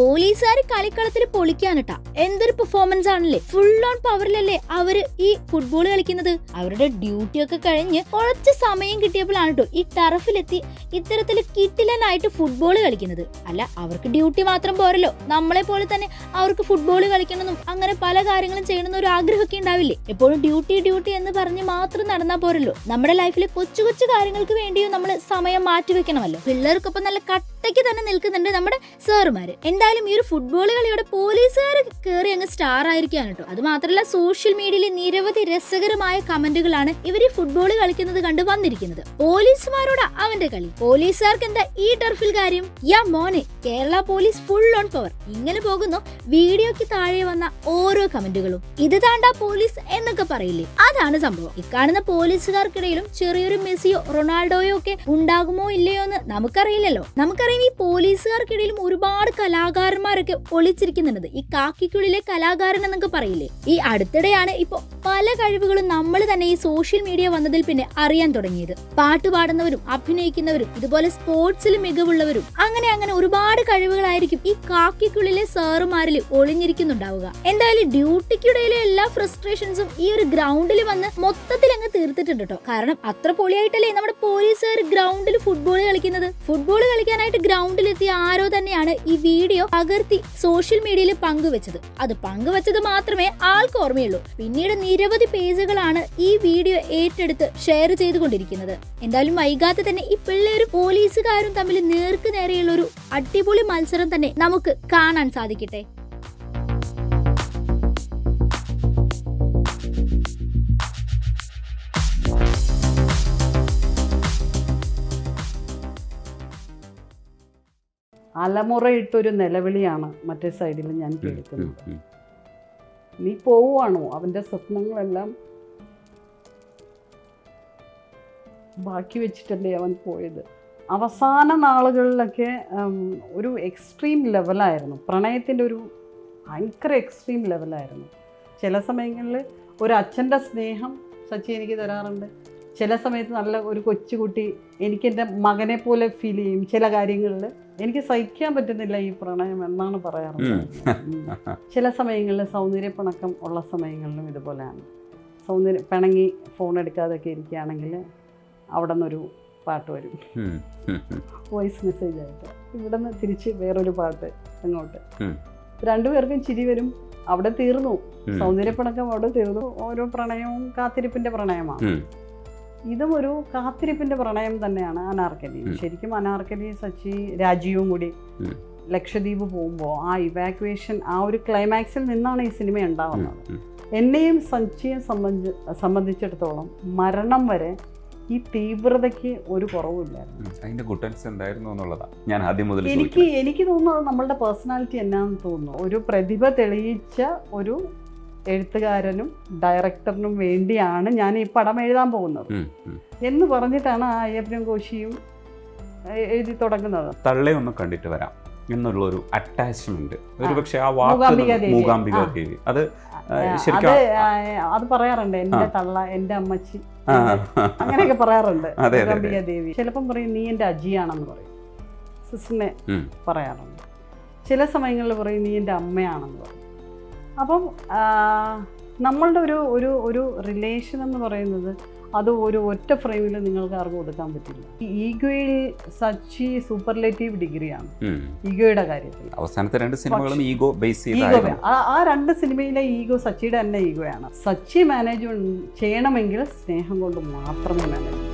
പോലീസുകാർ കളിക്കളത്തിൽ പൊളിക്കാനിട്ടാ എന്തൊരു പെർഫോമൻസ് ആണല്ലേ ഫുൾ ഓൺ പവറിലല്ലേ അവര് ഈ ഫുട്ബോൾ കളിക്കുന്നത് അവരുടെ ഡ്യൂട്ടി ഒക്കെ കഴിഞ്ഞ് കുറച്ച് സമയം കിട്ടിയപ്പോഴാണ് കേട്ടോ ഈ ടർഫിലെത്തി ഇത്തരത്തിൽ കിട്ടിലനായിട്ട് ഫുട്ബോൾ കളിക്കുന്നത് അല്ല അവർക്ക് ഡ്യൂട്ടി മാത്രം പോരല്ലോ നമ്മളെ പോലെ തന്നെ അവർക്ക് ഫുട്ബോൾ കളിക്കണമെന്നും അങ്ങനെ പല കാര്യങ്ങളും ചെയ്യണമെന്നും ഒരു ആഗ്രഹമൊക്കെ ഉണ്ടാവില്ലേ എപ്പോഴും ഡ്യൂട്ടി ഡ്യൂട്ടി എന്ന് പറഞ്ഞ് മാത്രം നടന്നാൽ പോരല്ലോ നമ്മുടെ ലൈഫിൽ കൊച്ചു കൊച്ചു കാര്യങ്ങൾക്ക് വേണ്ടിയും നമ്മൾ സമയം മാറ്റി വെക്കണമല്ലോ പിള്ളേർക്കൊപ്പം നല്ല കട്ടയ്ക്ക് തന്നെ നിൽക്കുന്നുണ്ട് നമ്മുടെ സാറുമാര് എന്തായാലും ഈ ഒരു ഫുട്ബോൾ കളിയുടെ പോലീസുകാർ കയറി അങ്ങ് സ്റ്റാർ ആയിരിക്കാണ് കേട്ടോ അത് മാത്രമല്ല സോഷ്യൽ മീഡിയയിൽ നിരവധി രസകരമായ കമന്റുകളാണ് ഇവർ ഈ ഫുട്ബോൾ കളിക്കുന്നത് കണ്ട് വന്നിരിക്കുന്നത് പോലീസുമാരോട് അവന്റെ കളി പോലീസുകാർക്ക് എന്താ ഈ ടർഫിൽ കാര്യം യാ മോനെ Kerala police full on power ഇങ്ങനെ പോകുന്നു വീഡിയോക്ക് താഴെ വന്ന ഓരോ കമന്റുകളും ഇത് താണ്ടാ പോലീസ് എന്നൊക്കെ പറയില്ലേ അതാണ് സംഭവം ഇക്കാണുന്ന പോലീസുകാർക്കിടയിലും ചെറിയൊരു മെസ്സിയോ റൊണാൾഡോയോ ഒക്കെ ഉണ്ടാകുമോ ഇല്ലയോ എന്ന് നമുക്കറിയില്ലല്ലോ നമുക്കറിയാം ഈ പോലീസുകാർക്കിടയിലും ഒരുപാട് കലാകാരന്മാരൊക്കെ ഒളിച്ചിരിക്കുന്നുണ്ട് ഈ കാക്കിക്കുള്ളിലെ കലാകാരൻ എന്നൊക്കെ പറയില്ലേ ഈ അടുത്തിടെയാണ് ഇപ്പൊ പല കഴിവുകളും നമ്മൾ തന്നെ ഈ സോഷ്യൽ മീഡിയ വന്നതിൽ പിന്നെ അറിയാൻ തുടങ്ങിയത് പാട്ട് പാടുന്നവരും അഭിനയിക്കുന്നവരും ഇതുപോലെ സ്പോർട്സിൽ മികവുള്ളവരും അങ്ങനെ അങ്ങനെ ഒരുപാട് കഴിവുകളായിരിക്കും ഈ കാക്കിക്കുള്ളിലെ സാറുമാരിൽ ഒളിഞ്ഞിരിക്കുന്നുണ്ടാവുക എന്തായാലും ഡ്യൂട്ടിക്കിടയിലെ എല്ലാ ഫ്രസ്ട്രേഷൻസും ഈ ഒരു ഗ്രൗണ്ടിൽ വന്ന് മൊത്തത്തിൽ അങ്ങ് തീർത്തിട്ടുണ്ട് കേട്ടോ കാരണം അത്ര പൊളിയായിട്ടല്ലേ നമ്മുടെ പോലീസുകാർ ഗ്രൗണ്ടിൽ ഫുട്ബോൾ കളിക്കുന്നത് ഫുട്ബോൾ കളിക്കാനായിട്ട് ഗ്രൗണ്ടിലെത്തിയ ആരോ തന്നെയാണ് ഈ വീഡിയോ പകർത്തി സോഷ്യൽ മീഡിയയിൽ പങ്കുവെച്ചത് അത് പങ്കുവെച്ചത് മാത്രമേ ആൾക്ക് ഓർമ്മയുള്ളൂ പിന്നീട് നിരവധി പേജുകളാണ് ഈ വീഡിയോ ഏറ്റെടുത്ത് ഷെയർ ചെയ്തുകൊണ്ടിരിക്കുന്നത് എന്തായാലും വൈകാതെ തന്നെ ഈ പിള്ളേരും പോലീസുകാരും തമ്മിൽ നേർക്ക് നേരെയുള്ള ഒരു അടിപൊളി മത്സരം തന്നെ നമുക്ക് കാണാൻ സാധിക്കട്ടെ അലമുറയിട്ടൊരു നിലവിളിയാണ് മറ്റേ സൈഡിൽ ഞാൻ കേൾക്കുന്നത് നീ പോവുകയാണോ അവൻ്റെ സ്വപ്നങ്ങളെല്ലാം ബാക്കി വെച്ചിട്ടല്ലേ അവൻ പോയത് അവസാന നാളുകളിലൊക്കെ ഉം, ഒരു എക്സ്ട്രീം ലെവലായിരുന്നു പ്രണയത്തിൻ്റെ ഒരു ഭയങ്കര എക്സ്ട്രീം ലെവലായിരുന്നു ചില സമയങ്ങളിൽ ഒരു അച്ഛൻ്റെ സ്നേഹം സച്ചി എനിക്ക് തരാറുണ്ട് ചില സമയത്ത് നല്ല ഒരു കൊച്ചുകുട്ടി എനിക്ക് എൻ്റെ മകനെ പോലെ ഫീൽ ചെയ്യും ചില കാര്യങ്ങളിൽ എനിക്ക് സഹിക്കാൻ പറ്റുന്നില്ല ഈ പ്രണയം എന്നാണ് പറയാറുള്ളത് ഉം. ചില സമയങ്ങളിൽ സൗന്ദര്യപ്പിണക്കം ഉള്ള സമയങ്ങളിലും ഇതുപോലെയാണ് സൗന്ദര്യ പിണങ്ങി ഫോൺ എടുക്കാതൊക്കെ ഇരിക്കുകയാണെങ്കിൽ അവിടെ നിന്നൊരു പാട്ട് വരും വോയിസ് മെസ്സേജ് ആയിട്ട് ഇവിടെ നിന്ന് തിരിച്ച് വേറൊരു പാട്ട് അങ്ങോട്ട് ഉം. രണ്ടുപേർക്കും ചിരി വരും അവിടെ തീർന്നു സൗന്ദര്യപ്പിണക്കം അവിടെ തീർന്നു ഓരോ പ്രണയവും കാത്തിരിപ്പിന്റെ പ്രണയമാണ് ഇതും ഒരു കാത്തിരിപ്പിന്റെ പ്രണയം തന്നെയാണ് അനാർക്കലി ഉം. ശരിക്കും അനാർക്കലി സച്ചി രാജീവും കൂടി ഉം. ലക്ഷദ്വീപ് പോകുമ്പോൾ ആ ഇവാക്യുവേഷൻ ആ ഒരു ക്ലൈമാക്സിൽ നിന്നാണ് ഈ സിനിമ ഉണ്ടാവുന്നത് എന്നെയും സച്ചിയെ സംബന്ധി സംബന്ധിച്ചിടത്തോളം മരണം വരെ ഈ തീവ്രതയ്ക്ക് ഒരു കുറവുമില്ലായിരുന്നു അതിന്റെ ഗുട്ടൻസ് എന്തായിരുന്നു എന്നുള്ളതാ ഞാൻ ആദ്യം മുതൽ എനിക്ക് ചോദിക്കുന്നത് എനിക്ക് തോന്നുന്നത് നമ്മളുടെ പേഴ്സണാലിറ്റി എന്നാന്ന് തോന്നുന്നു ഒരു പ്രതിഭ തെളിയിച്ച ഒരു എഴുത്തുകാരനും ഡയറക്ടറിനും വേണ്ടിയാണ് ഞാൻ ഈ പടം എഴുതാൻ പോകുന്നത് ഉം, ഉം. എന്ന് പറഞ്ഞിട്ടാണ് ആ അയ്യപ്പനും കോശിയും എ- എഴുതി തുടങ്ങുന്നത് തള്ളെ ഒന്ന് കണ്ടിട്ട് വരാം എന്നുള്ള ഒരു അറ്റാച്ച്മെന്റ് ഒരു ആ. പക്ഷെ ആ വാക്ക് മൂകാംബിക ദേവി. മൂകാംബിക ആ. ദേവി അത് ആ, അത് ശരിക്കും ആ, അത് പറയാറുണ്ട് എൻ്റെ ആ. തള്ള എൻ്റെ അമ്മച്ചി ആ, അങ്ങനെയൊക്കെ പറയാറുണ്ട് അതെ, അതെ. മൂകാംബിക ദേവി ചിലപ്പം പറയും നീ എൻ്റെ അജിയാണെന്ന് പറയും സിസ്റ്ററിനെ ഉം. പറയാറുണ്ട് ചില സമയങ്ങളിൽ പറയും നീ എൻ്റെ അമ്മയാണെന്ന് പറയും അപ്പം ആ, നമ്മളുടെ ഒരു ഒരു ഒരു റിലേഷൻ എന്ന് പറയുന്നത് അത് ഒരു ഒറ്റ ഫ്രെയിമിൽ നിങ്ങൾക്ക് ആർക്കും കൊടുക്കാൻ പറ്റില്ല ഈ ഈഗോയിൽ സച്ചി സൂപ്പർലേറ്റീവ് ഡിഗ്രിയാണ് ഉം. ഈഗോയുടെ കാര്യത്തിൽ അവസാനത്തെ രണ്ട് സിനിമകളും ഈഗോ ബേസ് ഈഗോ ചെയ്തായിരുന്നു ആ ആ രണ്ട് സിനിമയിലെ ഈഗോ സച്ചിയുടെ തന്നെ ഈഗോയാണ് സച്ചി മാനേജ് ചെയ്യണമെങ്കിൽ സ്നേഹം കൊണ്ട് മാത്രമേ മാനേജ്